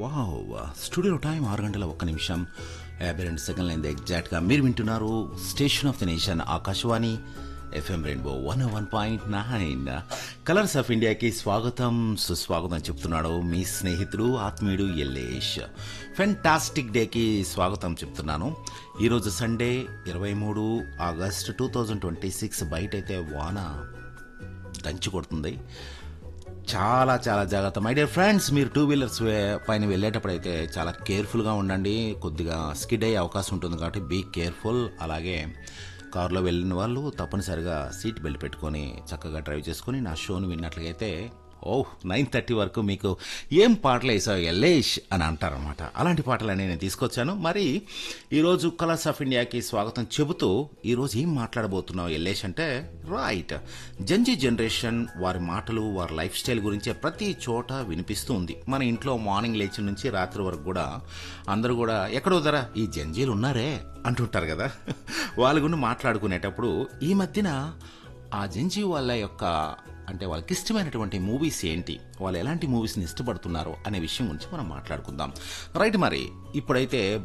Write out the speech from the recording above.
wow studio time ఆరు గంటల ఒక్క నిమిషం యాభై రెండు సెకండ్లు అయింది ఎగ్జాక్ట్గా మీరు వింటున్నారు station of the nation Akashvani FM rainbow one one point nine colours of ఇండియాకి స్వాగతం సుస్వాగతం చెప్తున్నాడు మీ స్నేహితుడు ఆత్మీయుడు ఎల్లేష్ ఫెంటాస్టిక్ డేకి స్వాగతం చెప్తున్నాను ఈరోజు సండే ఇరవై మూడు August two thousand twenty six బయట అయితే వాన దంచి కొడుతుంది చాలా చాలా జాగ్రత్త మై డియర్ ఫ్రెండ్స్ మీరు టూ వీలర్స్ వే- పైన వెళ్ళేటప్పుడు అయితే చాలా కేర్ఫుల్గా ఉండండి కొద్దిగా స్కిడ్ అయ్యే అవకాశం ఉంటుంది కాబట్టి బీ కేర్ఫుల్ అలాగే కారులో వెళ్ళిన వాళ్ళు తప్పనిసరిగా సీట్ బెల్ట్ పెట్టుకొని చక్కగా డ్రైవ్ చేసుకొని నా షోని విన్నట్లయితే ఓ నైన్ థర్టీ వరకు మీకు ఏం పాటలు వేసావు ఎల్లేష్ అని అంటారనమాట అలాంటి పాటలన్నీ నేను తీసుకొచ్చాను మరి ఈరోజు కలర్స్ ఆఫ్ ఇండియాకి స్వాగతం చెబుతూ ఈరోజు ఏం మాట్లాడబోతున్నావు ఎల్లేష్ అంటే రైట్ జంజీ జనరేషన్ వారి మాటలు వారి లైఫ్ స్టైల్ గురించే ప్రతి చోట వినిపిస్తూ ఉంది మన ఇంట్లో మార్నింగ్ లేచి నుంచి రాత్రి వరకు కూడా అందరూ కూడా ఎక్కడో ధర ఈ జంజీలు ఉన్నారే అంటుంటారు కదా వాళ్ళ గురించి మాట్లాడుకునేటప్పుడు ఈ మధ్యన ఆ జంజీ వాళ్ళ యొక్క అంటే వాళ్ళకి ఇష్టమైనటువంటి మూవీస్ ఏంటి వాళ్ళు ఎలాంటి మూవీస్ని ఇష్టపడుతున్నారో అనే విషయం గురించి మనం మాట్లాడుకుందాం రైట్ మరి ఇప్పుడైతే